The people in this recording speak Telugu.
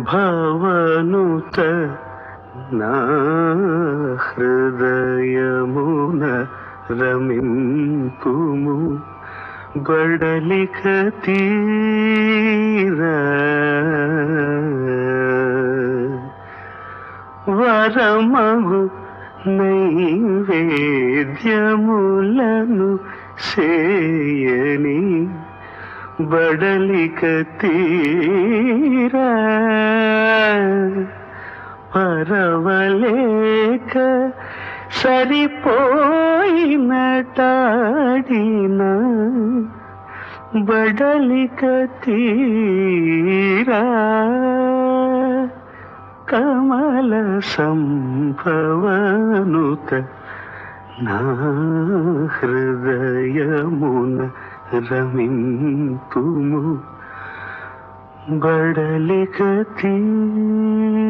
భవనుత నా హృదయమున రమింపుము బడలిక తీరా వరమగు నైవేద్యములను సేయని బడలిక తీరా పరవలేక సరిపోయినటాడిన బడలిక తీరా కమల సంభవనుత నా హృదయమున రమింపుము బడలిక తీరా